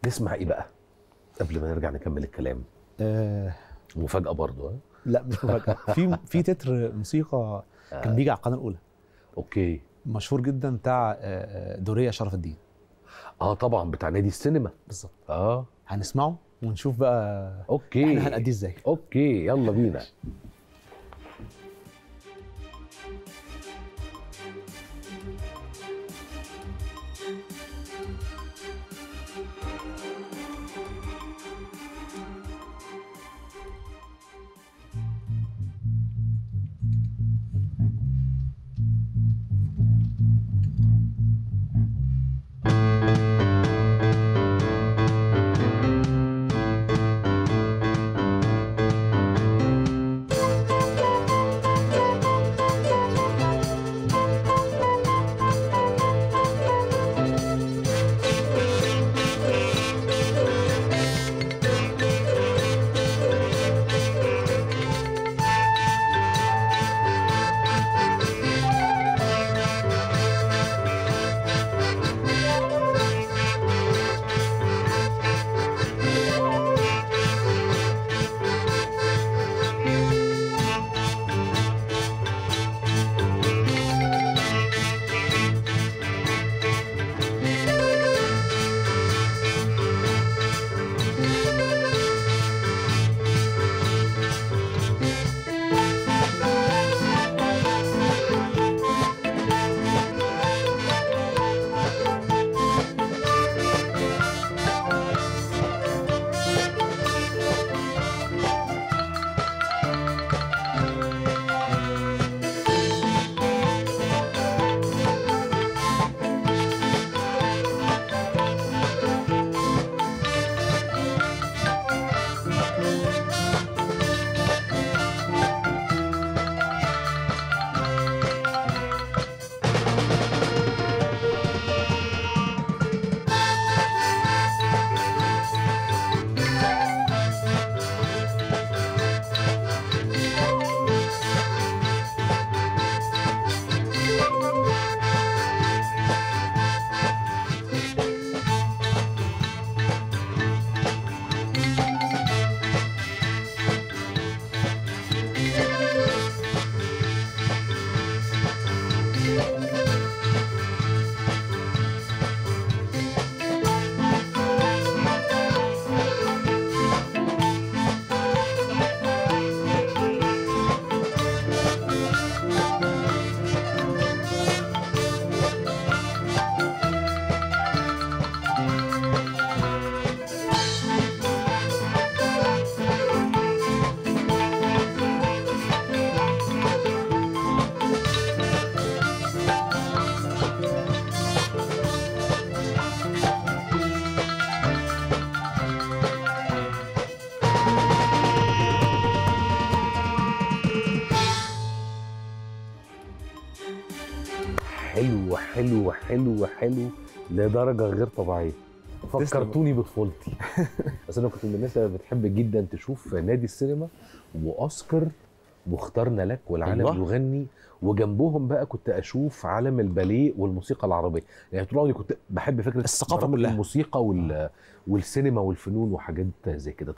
نسمع ايه بقى قبل ما نرجع نكمل الكلام آه مفاجاه برضو ها لا مش مفاجاه في في تتر موسيقى كان بيجي على القناه الاولى اوكي مشهور جدا بتاع آه، آه، دوريه شرف الدين اه طبعا بتاع نادي السينما بالظبط اه هنسمعه ونشوف بقى اوكي احنا هنأديه ازاي اوكي يلا بينا حلو حلو حلو حلو لدرجه غير طبيعيه فكرتوني بطفولتي بس انا كنت من الناس اللي بتحب جدا تشوف نادي السينما واوسكار واخترنا لك والعالم أيوة. أيوة. يغني وجنبهم بقى كنت اشوف عالم الباليه والموسيقى العربيه يعني طول عمري كنت بحب فكره الثقافة برامج كلها. الموسيقى وال... والسينما والفنون وحاجات زي كده